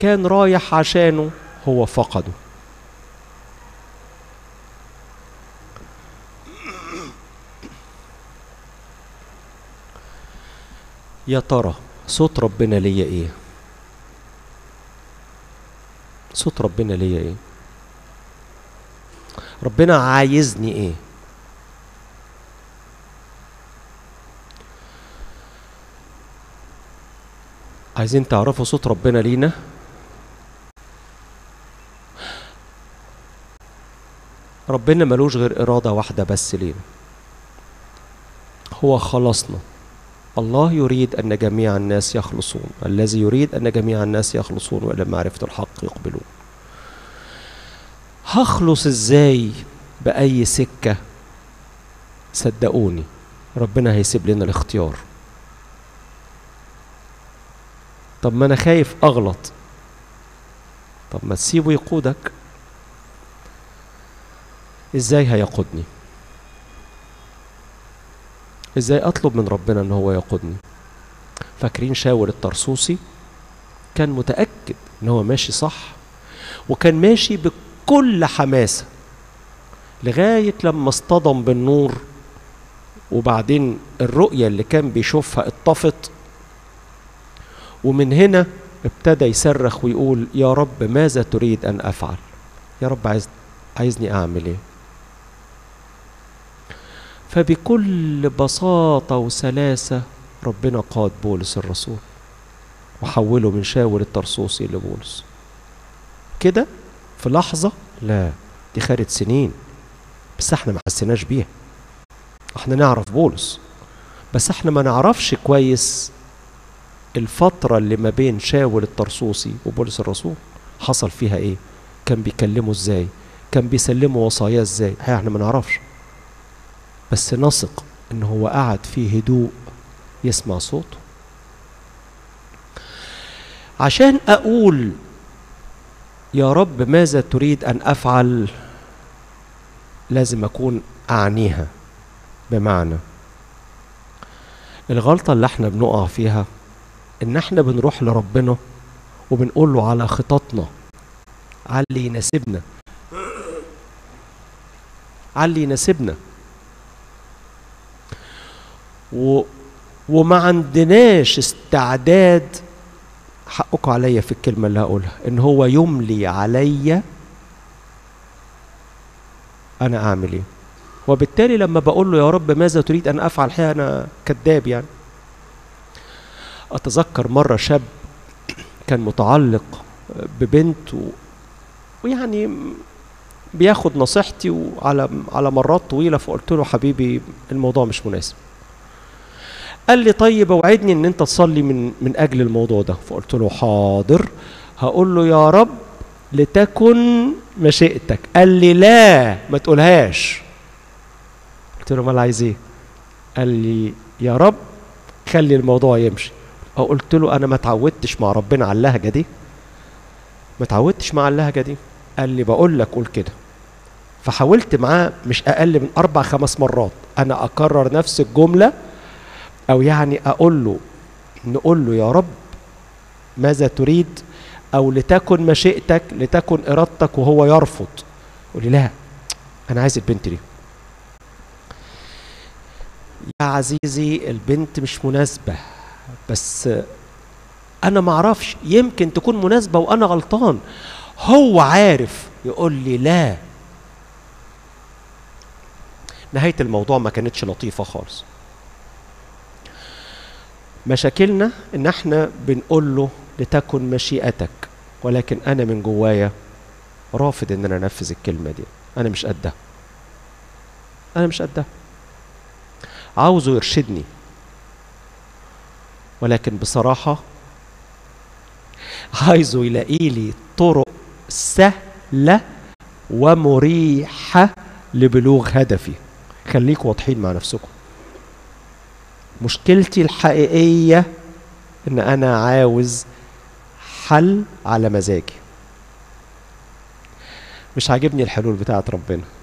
كان رايح عشانه هو فقده يا ترى صوت ربنا ليا ايه صوت ربنا ليا ايه ربنا عايزني ايه عايزين تعرفوا صوت ربنا لينا ربنا ملوش غير إرادة واحدة بس لينا هو خلصنا الله يريد أن جميع الناس يخلصون الذي يريد أن جميع الناس يخلصون وإلى معرفة الحق يقبلون هخلص إزاي بأي سكة صدقوني ربنا هيسيب لنا الاختيار طب ما أنا خايف أغلط طب ما تسيبه يقودك إزاي هيقودني ازاي اطلب من ربنا ان هو يقودني فاكرين شاور الطرسوسي كان متاكد ان هو ماشي صح وكان ماشي بكل حماسه لغايه لما اصطدم بالنور وبعدين الرؤيه اللي كان بيشوفها اتطفت ومن هنا ابتدى يصرخ ويقول يا رب ماذا تريد ان افعل يا رب عايز عايزني اعمل ايه فبكل بساطة وسلاسة ربنا قاد بولس الرسول وحوله من شاول الطرسوسي لبولس كده في لحظة لا دي خدت سنين بس احنا ما حسيناش بيها احنا نعرف بولس بس احنا ما نعرفش كويس الفترة اللي ما بين شاول الطرسوسي وبولس الرسول حصل فيها ايه كان بيكلمه ازاي كان بيسلمه وصاياه ازاي احنا ما نعرفش بس نثق ان هو قعد في هدوء يسمع صوته عشان اقول يا رب ماذا تريد ان افعل لازم اكون اعنيها بمعنى الغلطة اللي احنا بنقع فيها ان احنا بنروح لربنا وبنقول له على خططنا على اللي يناسبنا على اللي يناسبنا و وما عندناش استعداد حقكم عليا في الكلمة اللي هقولها إن هو يملي عليا أنا أعمل إيه وبالتالي لما بقول له يا رب ماذا تريد أن أفعل الحقيقة أنا كذاب يعني أتذكر مرة شاب كان متعلق ببنت و... ويعني بياخد نصيحتي وعلى على مرات طويله فقلت له حبيبي الموضوع مش مناسب قال لي طيب اوعدني ان انت تصلي من من اجل الموضوع ده فقلت له حاضر هقول له يا رب لتكن مشيئتك قال لي لا ما تقولهاش قلت له امال عايز ايه قال لي يا رب خلي الموضوع يمشي او قلت له انا ما اتعودتش مع ربنا على اللهجه دي ما اتعودتش مع اللهجه دي قال لي بقول لك قول كده فحاولت معاه مش اقل من اربع خمس مرات انا اكرر نفس الجمله او يعني اقول له نقول له يا رب ماذا تريد او لتكن مشيئتك لتكن ارادتك وهو يرفض يقول لي لا انا عايز البنت دي يا عزيزي البنت مش مناسبه بس انا ما اعرفش يمكن تكون مناسبه وانا غلطان هو عارف يقول لي لا نهايه الموضوع ما كانتش لطيفه خالص مشاكلنا ان احنا بنقول له لتكن مشيئتك ولكن انا من جوايا رافض ان انا انفذ الكلمه دي انا مش قدها انا مش قدها عاوزه يرشدني ولكن بصراحه عايزه يلاقي لي طرق سهله ومريحه لبلوغ هدفي خليكم واضحين مع نفسكم مشكلتي الحقيقيه ان انا عاوز حل على مزاجي مش عاجبني الحلول بتاعت ربنا